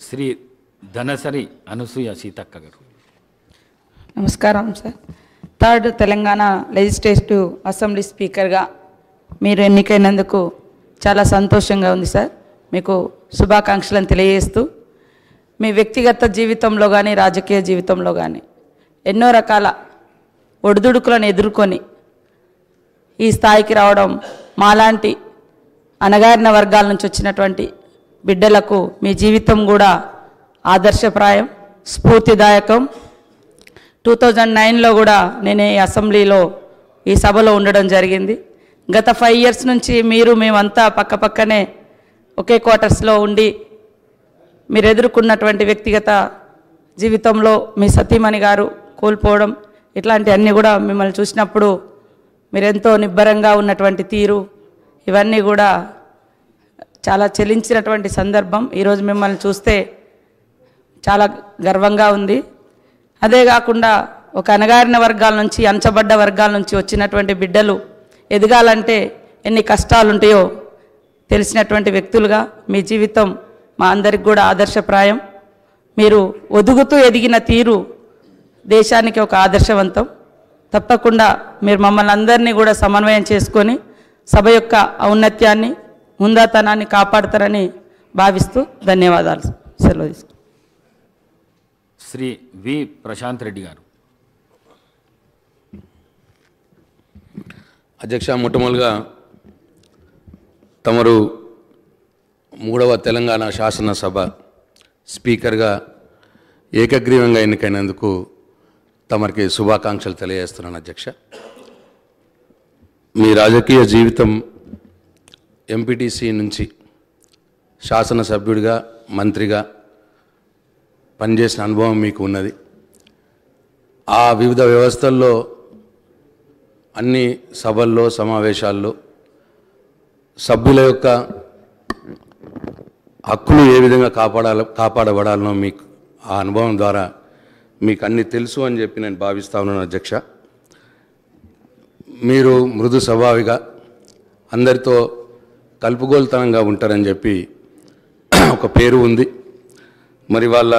శ్రీ ధనసరి అనసూయ సీతక్క గారు నమస్కారం sir third Telangana legislative assembly స్పీకర్గా మీరు ఎన్నికైనందుకు చాలా సంతోషంగా ఉంది సార్ మీకు శుభాకాంక్షలను తెలియజేస్తూ మీ వ్యక్తిగత జీవితంలో కానీ రాజకీయ జీవితంలో కానీ ఎన్నో రకాల ఒడిదుడుకులను ఎదుర్కొని ఈ స్థాయికి రావడం మాలాంటి అణగారిన వర్గాల నుంచి వచ్చినటువంటి బిడ్డలకు మీ జీవితం కూడా ఆదర్శప్రాయం స్ఫూర్తిదాయకం టూ థౌజండ్ నైన్లో కూడా నేను ఈ అసెంబ్లీలో ఈ సభలో ఉండడం జరిగింది గత ఫైవ్ ఇయర్స్ నుంచి మీరు మేమంతా పక్క పక్కనే ఒకే క్వార్టర్స్లో ఉండి మీరు ఎదుర్కొన్నటువంటి వ్యక్తిగత జీవితంలో మీ సతీమణి గారు కోల్పోవడం ఇట్లాంటివన్నీ కూడా మిమ్మల్ని చూసినప్పుడు మీరెంతో నిబ్బరంగా ఉన్నటువంటి తీరు ఇవన్నీ కూడా చాలా చెలించినటువంటి సందర్భం ఈరోజు మిమ్మల్ని చూస్తే చాలా గర్వంగా ఉంది అదే కాకుండా ఒక అణగారిన వర్గాల నుంచి అంచబడ్డ వర్గాల నుంచి వచ్చినటువంటి బిడ్డలు ఎదగాలంటే ఎన్ని కష్టాలు ఉంటాయో తెలిసినటువంటి వ్యక్తులుగా మీ జీవితం మా అందరికి కూడా ఆదర్శప్రాయం మీరు ఒదుగుతూ ఎదిగిన తీరు దేశానికి ఒక ఆదర్శవంతం తప్పకుండా మీరు మమ్మల్ని అందరినీ కూడా సమన్వయం చేసుకొని సభ యొక్క ఔన్నత్యాన్ని ముందాతనాన్ని కాపాడతారని భావిస్తూ ధన్యవాదాలు సెలవు తీసుకుంటాను. శ్రీ వి ప్రశాంత్ రెడ్డి గారు అధ్యక్ష మొట్టమొదలుగా తమరు మూడవ తెలంగాణ శాసనసభ స్పీకర్గా ఏకగ్రీవంగా ఎన్నికైనందుకు తమరికి శుభాకాంక్షలు తెలియజేస్తున్నాను అధ్యక్ష మీ రాజకీయ జీవితం ఎంపీటీసీ నుంచి శాసనసభ్యుడిగా మంత్రిగా పనిచేసిన అనుభవం మీకు ఉన్నది ఆ వివిధ వ్యవస్థల్లో అన్ని సభల్లో సమావేశాల్లో సభ్యుల యొక్క హక్కులు ఏ విధంగా కాపాడాల కాపాడబడాలనో మీకు ఆ అనుభవం ద్వారా మీకు అన్ని తెలుసు అని చెప్పి నేను భావిస్తా ఉన్నాను అధ్యక్ష మీరు మృదు స్వభావిగా అందరితో కలుపుగోలుతనంగా ఉంటారని చెప్పి ఒక పేరు ఉంది మరి వాళ్ళ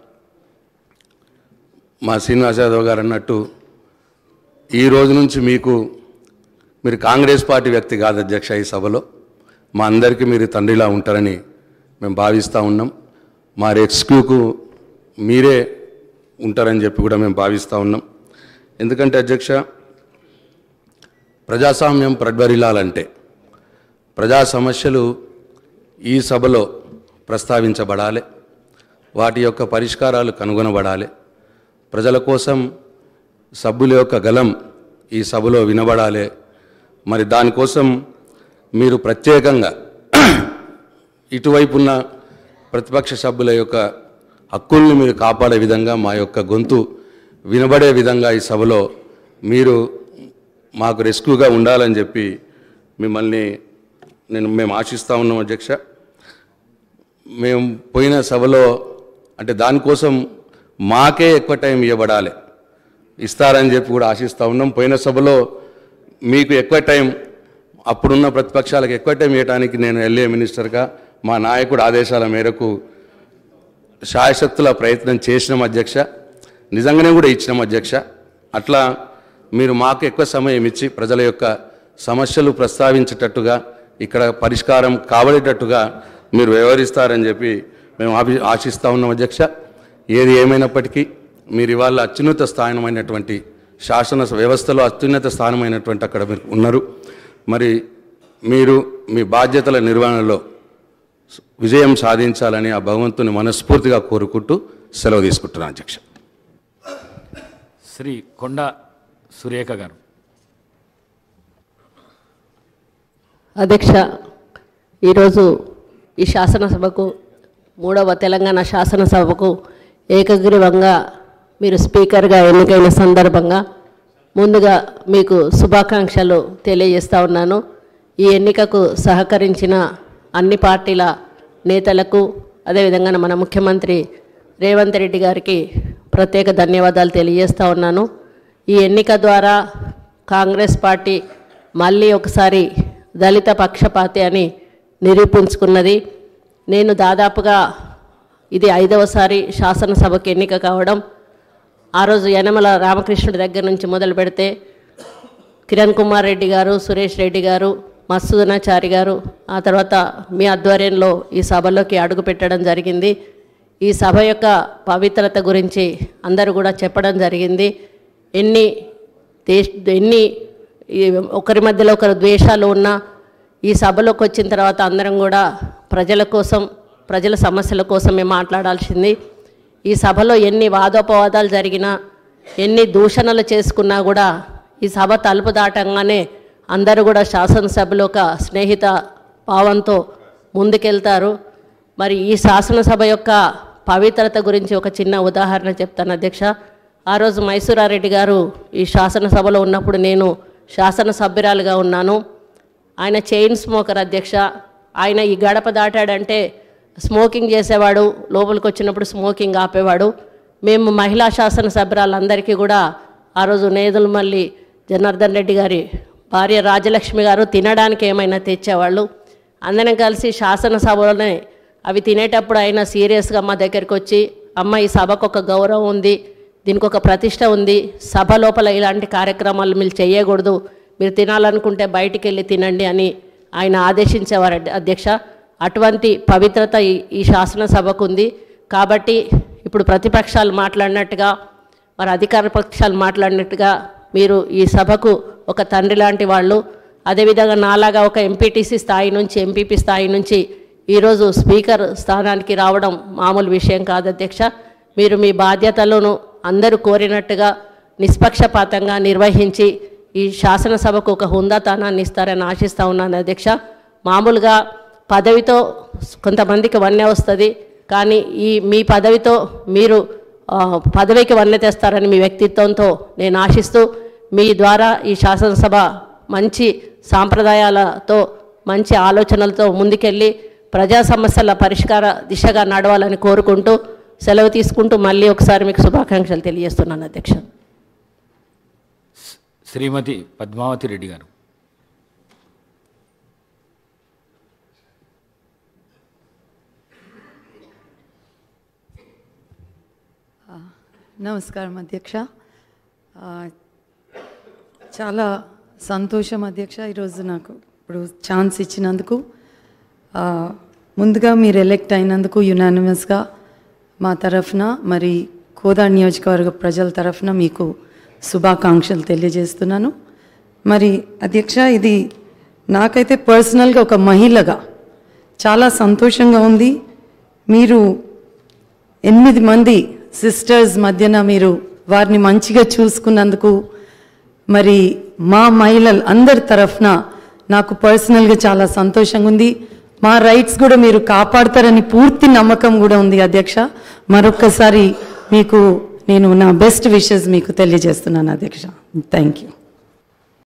మా శ్రీనివాస యాదవ్ గారు అన్నట్టు ఈ రోజు నుంచి మీకు మీరు కాంగ్రెస్ పార్టీ వ్యక్తి కాదు అధ్యక్ష ఈ సభలో మా అందరికీ మీరు తండ్రిలా ఉంటారని మేము భావిస్తూ ఉన్నాం మా రెస్క్యూకు మీరే ఉంటారని చెప్పి కూడా మేము భావిస్తూ ఉన్నాం ఎందుకంటే అధ్యక్ష ప్రజాస్వామ్యం ప్రజ్వరిల్లాలంటే ప్రజా సమస్యలు ఈ సభలో ప్రస్తావించబడాలి వాటి యొక్క పరిష్కారాలు కనుగొనబడాలి ప్రజల కోసం సభ్యుల యొక్క గలం ఈ సభలో వినబడాలి మరి దానికోసం మీరు ప్రత్యేకంగా ఇటువైపు ఉన్న ప్రతిపక్ష సభ్యుల యొక్క హక్కుల్ని మీరు కాపాడే విధంగా మా యొక్క గొంతు వినబడే విధంగా ఈ సభలో మీరు మాకు రెస్క్యూగా ఉండాలని చెప్పి మిమ్మల్ని నేను మేము ఆశిస్తూ ఉన్నాం అధ్యక్ష మేము పోయిన సభలో అంటే దానికోసం మాకే ఎక్కువ టైం ఇవ్వబడాలి ఇస్తారని చెప్పి కూడా ఆశిస్తూ ఉన్నాం పోయిన సభలో మీకు ఎక్కువ టైం అప్పుడున్న ప్రతిపక్షాలకు ఎక్కువ టైం ఇవ్వడానికి నేను ఎల్ఏ మినిస్టర్గా మా నాయకుడు ఆదేశాల మేరకు శాయశక్తుల ప్రయత్నం చేసినాం అధ్యక్ష నిజంగానే కూడా ఇచ్చినాం అధ్యక్ష అట్లా మీరు మాకు ఎక్కువ సమయం ఇచ్చి ప్రజల యొక్క సమస్యలు ప్రస్తావించేటట్టుగా ఇక్కడ పరిష్కారం కాబడేటట్టుగా మీరు వ్యవహరిస్తారని చెప్పి మేము ఆపి ఆశిస్తూ ఉన్నాం అధ్యక్ష ఏది ఏమైనప్పటికీ మీరు ఇవాళ అత్యున్నత స్థానమైనటువంటి శాసన వ్యవస్థలో అత్యున్నత స్థానమైనటువంటి అక్కడ మీరు ఉన్నారు మరి మీరు మీ బాధ్యతల నిర్వహణలో విజయం సాధించాలని ఆ భగవంతుని మనస్ఫూర్తిగా కోరుకుంటూ సెలవు తీసుకుంటున్నాను అధ్యక్ష శ్రీ కొండ సురేఖ గారు అధ్యక్ష ఈరోజు ఈ శాసనసభకు మూడవ తెలంగాణ శాసనసభకు ఏకగ్రీవంగా మీరు స్పీకర్గా ఎన్నికైన సందర్భంగా ముందుగా మీకు శుభాకాంక్షలు తెలియజేస్తా ఉన్నాను ఈ ఎన్నికకు సహకరించిన అన్ని పార్టీల నేతలకు అదేవిధంగా మన ముఖ్యమంత్రి రేవంత్ రెడ్డి గారికి ప్రత్యేక ధన్యవాదాలు తెలియజేస్తా ఉన్నాను ఈ ఎన్నిక ద్వారా కాంగ్రెస్ పార్టీ మళ్ళీ ఒకసారి దళిత పక్షపాతి అని నిరూపించుకున్నది నేను దాదాపుగా ఇది ఐదవసారి శాసనసభకు ఎన్నిక కావడం ఆ రోజు యనమల రామకృష్ణుడి దగ్గర నుంచి మొదలు పెడితే కిరణ్ కుమార్ రెడ్డి గారు సురేష్ రెడ్డి గారు మత్సూదనాచారి గారు ఆ తర్వాత మీ ఆధ్వర్యంలో ఈ సభలోకి అడుగు పెట్టడం జరిగింది ఈ సభ యొక్క పవిత్రత గురించి అందరూ కూడా చెప్పడం జరిగింది ఎన్ని దేశ ఎన్ని ఈ ఒకరి మధ్యలో ఒకరు ద్వేషాలు ఉన్నా ఈ సభలోకి వచ్చిన తర్వాత అందరం కూడా ప్రజల కోసం ప్రజల సమస్యల కోసమే మాట్లాడాల్సింది ఈ సభలో ఎన్ని వాదోపవాదాలు జరిగినా ఎన్ని దూషణలు చేసుకున్నా కూడా ఈ సభ తలుపు దాటంగానే అందరూ కూడా శాసనసభలో ఒక స్నేహిత భావంతో ముందుకెళ్తారు మరి ఈ శాసనసభ యొక్క పవిత్రత గురించి ఒక చిన్న ఉదాహరణ చెప్తాను అధ్యక్ష ఆ రోజు మైసూరారెడ్డి గారు ఈ శాసనసభలో ఉన్నప్పుడు నేను శాసనసభ్యురాలుగా ఉన్నాను ఆయన చైన్ స్మోకర్ అధ్యక్ష ఆయన ఈ గడప దాటాడంటే స్మోకింగ్ చేసేవాడు లోపలికి వచ్చినప్పుడు స్మోకింగ్ ఆపేవాడు మేము మహిళా శాసనసభ్యురాలందరికీ కూడా ఆ రోజు నేదులమల్లి జనార్దన్ రెడ్డి గారి భార్య రాజలక్ష్మి గారు తినడానికి ఏమైనా తెచ్చేవాళ్ళు అందరం కలిసి శాసనసభలోనే అవి తినేటప్పుడు అయినా సీరియస్గా మా దగ్గరికి వచ్చి అమ్మ ఈ సభకు ఒక గౌరవం ఉంది దీనికి ఒక ప్రతిష్ట ఉంది సభ లోపల ఇలాంటి కార్యక్రమాలు మీరు చేయకూడదు మీరు తినాలనుకుంటే బయటికి వెళ్ళి తినండి అని ఆయన ఆదేశించేవారు అధ్యక్ష అటువంటి పవిత్రత ఈ ఈ శాసనసభకు ఉంది కాబట్టి ఇప్పుడు ప్రతిపక్షాలు మాట్లాడినట్టుగా మరి అధికార పక్షాలు మాట్లాడినట్టుగా మీరు ఈ సభకు ఒక తండ్రి లాంటి వాళ్ళు అదేవిధంగా నాలాగా ఒక ఎంపీటీసీ స్థాయి నుంచి ఎంపీపీ స్థాయి నుంచి ఈరోజు స్పీకర్ స్థానానికి రావడం మామూలు విషయం కాదు అధ్యక్ష మీరు మీ బాధ్యతలను అందరూ కోరినట్టుగా నిష్పక్షపాతంగా నిర్వహించి ఈ శాసనసభకు ఒక హుందాతానాన్ని ఇస్తారని ఆశిస్తా ఉన్నాను అధ్యక్ష మామూలుగా పదవితో కొంతమందికి వన్నె వస్తుంది కానీ ఈ మీ పదవితో మీరు ఆ, పదవికి వన్నె తెస్తారని మీ వ్యక్తిత్వంతో నేను ఆశిస్తూ మీ ద్వారా ఈ శాసనసభ మంచి సాంప్రదాయాలతో మంచి ఆలోచనలతో ముందుకెళ్ళి ప్రజా సమస్యల పరిష్కార దిశగా నడవాలని కోరుకుంటూ సెలవు తీసుకుంటూ మళ్ళీ ఒకసారి మీకు శుభాకాంక్షలు తెలియజేస్తున్నాను అధ్యక్ష శ్రీమతి పద్మావతి రెడ్డి గారు నమస్కారం అధ్యక్ష ఆ, చాలా సంతోషం అధ్యక్ష ఈరోజు నాకు ఇప్పుడు ఛాన్స్ ఇచ్చినందుకు ఆ, ముందుగా మీరు ఎలెక్ట్ అయినందుకు యునానిమస్గా మా తరఫున మరి కోదా నియోజకవర్గ ప్రజల తరఫున మీకు శుభాకాంక్షలు తెలియజేస్తున్నాను మరి అధ్యక్ష ఇది నాకైతే పర్సనల్గా ఒక మహిళగా చాలా సంతోషంగా ఉంది మీరు ఎనిమిది మంది సిస్టర్స్ మధ్యన మీరు వారిని మంచిగా చూసుకున్నందుకు మరి మా మహిళలు అందరి తరఫున నాకు పర్సనల్గా చాలా సంతోషంగా ఉంది మా రైట్స్ కూడా మీరు కాపాడతారని పూర్తి నమ్మకం కూడా ఉంది అధ్యక్ష మరొక్కసారి మీకు నేను నా బెస్ట్ విషెస్ మీకు తెలియజేస్తున్నాను అధ్యక్ష థ్యాంక్ యూ